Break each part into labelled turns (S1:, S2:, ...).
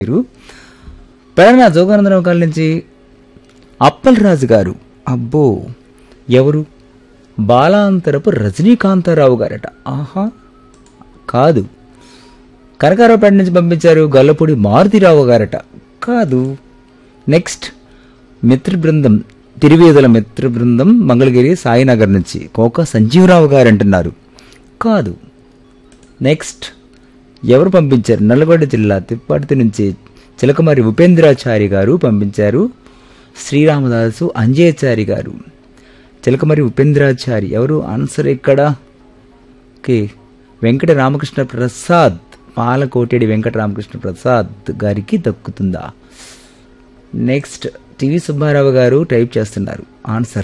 S1: మీరు పెడన జోగానందరావు కాళ్ళ నుంచి అప్పల్ రాజు గారు అబ్బో ఎవరు బాలాంతరపు రజనీకాంతారావు గారట ఆహా కాదు కనకారావుపేట నుంచి పంపించారు గొల్లపూడి మారుతిరావు గారట కాదు నెక్స్ట్ మిత్ర బృందం తిరువేదుల మిత్ర బృందం మంగళగిరి సాయినగర్ నుంచి కోక సంజీవరావు గారు అంటున్నారు కాదు నెక్స్ట్ ఎవరు పంపించారు నల్లగొండ జిల్లా తిప్పర్తి నుంచి చిలకమారి ఉపేంద్రాచారి గారు పంపించారు శ్రీరామదాసు అంజేచారి గారు చిలకమరి ఉపేంద్రాచారి ఎవరు ఆన్సర్ ఇక్కడ ఓకే వెంకట రామకృష్ణ ప్రసాద్ పాలకోటేడి వెంకట రామకృష్ణ ప్రసాద్ గారికి దక్కుతుందా నెక్స్ట్ టివి సుబ్బారావు గారు టైప్ చేస్తున్నారు ఆన్సర్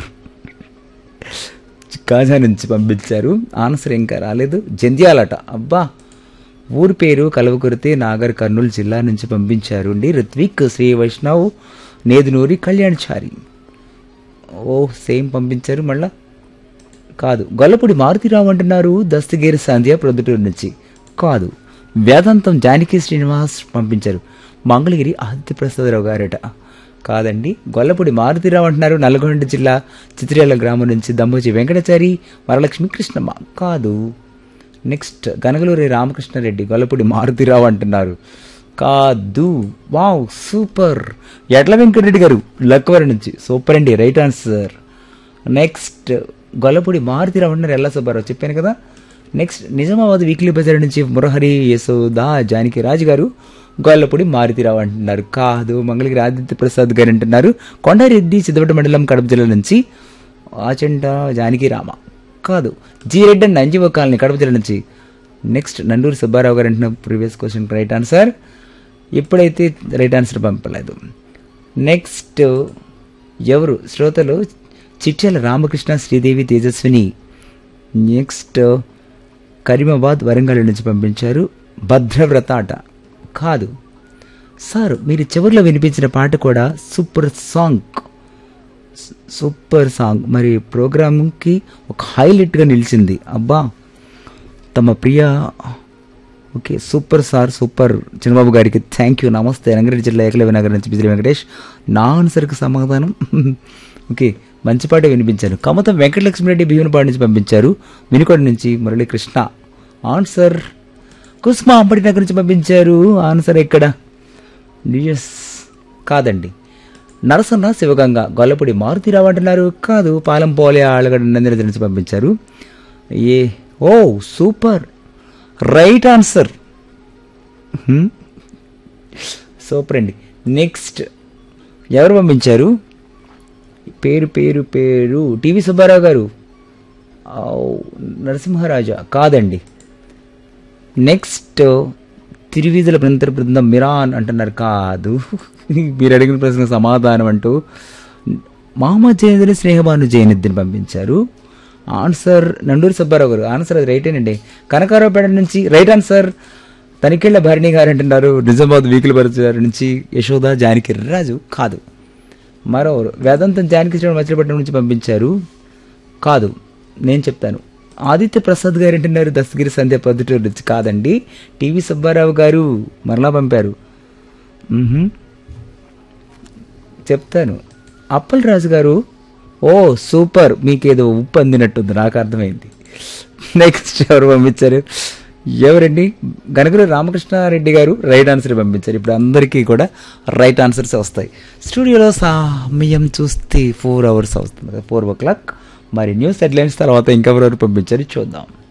S1: కాజా నుంచి పంపించారు ఆన్సర్ ఇంకా రాలేదు జంధ్యాలట అబ్బా ఊరి పేరు కలవకుర్తి నాగర్ కర్నూలు జిల్లా నుంచి పంపించారు అండి రిత్విక్ శ్రీ వైష్ణవ్ నేదునూరి కళ్యాణ్చారి ఓ సేమ్ పంపించారు మళ్ళా కాదు గొల్లపూడి మారుతిరావు అంటున్నారు దస్తగిరి సంధ్య ప్రొద్దుటూరు నుంచి కాదు వేదాంతం జానకి శ్రీనివాస్ పంపించారు మంగళగిరి ఆదిత్య ప్రసాదరావు గారట కాదండి గొల్లపూడి మారుతిరావు అంటున్నారు నల్గొండ జిల్లా చిత్రేల గ్రామం నుంచి దమ్మోజి వెంకటాచారి వరలక్ష్మి కృష్ణమ్మ కాదు నెక్స్ట్ గనగలూరి రామకృష్ణారెడ్డి గొల్లపూడి మారుతిరావు అంటున్నారు కాదు వావ్ సూపర్ ఎడ్ల వెంకటరెడ్డి గారు లక్వర్ నుంచి సూపర్ అండి right answer next Gollapudi Maruthi Rao అంటున్నారు ఎల్ల సుబ్బారావు చెప్పాను కదా నెక్స్ట్ నిజామాబాద్ వీక్లీ బజార్ నుంచి మురహరి యశోదా జానకి రాజు గారు గొల్లపూడి మారుతిరావు అంటున్నారు కాదు మంగళగిరి ఆదిత్య ప్రసాద్ గారు అంటున్నారు కొండారెడ్డి సిద్ధపట్ట మండలం కడప జిల్లా నుంచి ఆచంట జానకి రామ కాదు జీ రెడ్డి అండ్ అంజీవ కాలనీ కడప జిల్లా నుంచి నెక్స్ట్ నండూరి సుబ్బారావు గారు అంటున్న ప్రీవియస్ క్వశ్చన్ రైట్ ఆన్సర్ ఇప్పుడైతే రైట్ ఆన్సర్ పంపలేదు నెక్స్ట్ ఎవరు శ్రోతలు చిట్యాల రామకృష్ణ శ్రీదేవి తేజస్విని నెక్స్ట్ కరీమాబాద్ వరంగల్ నుంచి పంపించారు భద్రవ్రత అట కాదు సార్ మీరు చివరిలో వినిపించిన పాట కూడా సూపర్ సాంగ్ సూపర్ సాంగ్ మరి ప్రోగ్రామ్కి ఒక హైలైట్గా నిలిచింది అబ్బా తమ ప్రియ okay super sir super Chinnababu గారికి థ్యాంక్ యూ నమస్తే రంగారెడ్డి జిల్లా ఏకలవ్య నగర్ నుంచి బిజిలి వెంకటేష్ నా ఆన్సర్కి సమాధానం ఓకే మంచి పాట వినిపించారు కమతం వెంకటలక్ష్మిరెడ్డి భీమునిపాడు నుంచి పంపించారు వినుకొండ నుంచి మురళీకృష్ణ ఆన్సర్ కుస్మా అంబటి నగర్ నుంచి పంపించారు ఆన్సర్ ఎక్కడ డిఎస్ కాదండి నరసన్న శివగంగ గొల్లపూడి మారుతిరావు అంటున్నారు కాదు పాలెం పోలే ఆళ్ళగడ్డ నందిన నుంచి పంపించారు ఏ ఓ సూపర్ రైట్ ఆన్సర్ సూపర్ అండి నెక్స్ట్ ఎవరు పంపించారు పేరు పేరు పేరు టీవీ సుబ్బారావు గారు ఔ, నరసింహరాజా కాదండి నెక్స్ట్ తిరువీధుల బృందర బృందం మిరాన్ అంటున్నారు కాదు మీరు అడిగిన ప్రశ్న సమాధానం అంటూ మహమ్మద్ జైనుద్దీన్ స్నేహబాను జైనుద్దీన్ పంపించారు ఆన్సర్ నండూరి సుబ్బారావు గారు ఆన్సర్ అది రైటేనండి కనకారావుపేట నుంచి రైట్ ఆన్సర్ తనికెళ్ల భరణి గారు అంటున్నారు నిజామాబాద్ వీకుల గారి నుంచి యశోద జానకి రాజు కాదు మరోవరు వేదాంతం జానకి శ్రీరామ్ మచిలీపట్నం నుంచి పంపించారు కాదు నేను చెప్తాను ఆదిత్య ప్రసాద్ గారు అంటున్నారు దస్తగిరి సంధ్య పొద్దుటూరు నుంచి కాదండి టీవీ సుబ్బారావు గారు మరలా పంపారు మ్హూ. చెప్తాను అప్పల్ రాజు గారు ఓ సూపర్ మీకేదో ఉప్పు అందినట్టుంది నాకు అర్థమైంది నెక్స్ట్ ఎవరు పంపించారు ఎవరండి గనగల రామకృష్ణారెడ్డి గారు రైట్ ఆన్సర్ పంపించారు ఇప్పుడు అందరికీ కూడా రైట్ ఆన్సర్స్ వస్తాయి స్టూడియోలో సమయం చూస్తే ఫోర్ అవర్స్ అవుతుంది కదా ఫోర్ ఓ క్లాక్ మరి న్యూస్ హెడ్లైన్స్ తర్వాత ఇంకెవరెవరు పంపించారు చూద్దాం